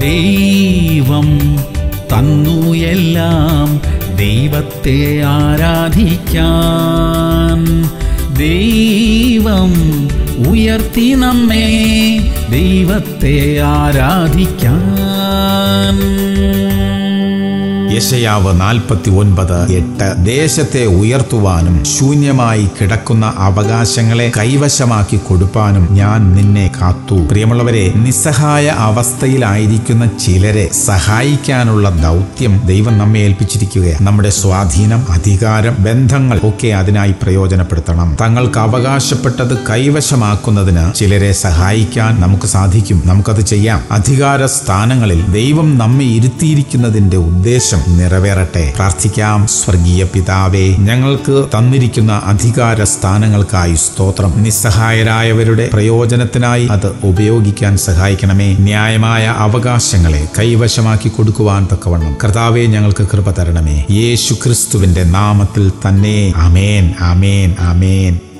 ദൈവം തന്നു എല്ലാം ദൈവത്തെ ആരാധിക്കാൻ ദൈവം ഉയർത്തി നമ്മെ ദൈവത്തെ ആരാധിക്കാൻ യശയാവ് നാൽപ്പത്തി ഒൻപത് എട്ട് ദേശത്തെ ഉയർത്തുവാനും ശൂന്യമായി കിടക്കുന്ന അവകാശങ്ങളെ കൈവശമാക്കി കൊടുപ്പാനും ഞാൻ നിന്നെ കാത്തു പ്രിയമുള്ളവരെ നിസ്സഹായ അവസ്ഥയിലായിരിക്കുന്ന ചിലരെ സഹായിക്കാനുള്ള ദൗത്യം ദൈവം നമ്മെ ഏൽപ്പിച്ചിരിക്കുകയാണ് നമ്മുടെ സ്വാധീനം അധികാരം ബന്ധങ്ങൾ ഒക്കെ അതിനായി പ്രയോജനപ്പെടുത്തണം തങ്ങൾക്ക് അവകാശപ്പെട്ടത് കൈവശമാക്കുന്നതിന് ചിലരെ സഹായിക്കാൻ നമുക്ക് സാധിക്കും നമുക്കത് ചെയ്യാം അധികാര സ്ഥാനങ്ങളിൽ ദൈവം നമ്മെ ഇരുത്തിയിരിക്കുന്നതിന്റെ ഉദ്ദേശം നിറവേറട്ടെ പ്രാർത്ഥിക്കാം സ്വർഗീയ പിതാവേ ഞങ്ങൾക്ക് തന്നിരിക്കുന്ന അധികാര സ്ഥാനങ്ങൾക്കായി സ്തോത്രം നിസ്സഹായരായവരുടെ പ്രയോജനത്തിനായി അത് ഉപയോഗിക്കാൻ സഹായിക്കണമേ ന്യായമായ അവകാശങ്ങളെ കൈവശമാക്കി കൊടുക്കുവാൻ തക്കവണ്ണം കർത്താവെ ഞങ്ങൾക്ക് കൃപ തരണമേ യേശു ക്രിസ്തുവിന്റെ നാമത്തിൽ തന്നെ അമേൻ അമേൻ അമേൻ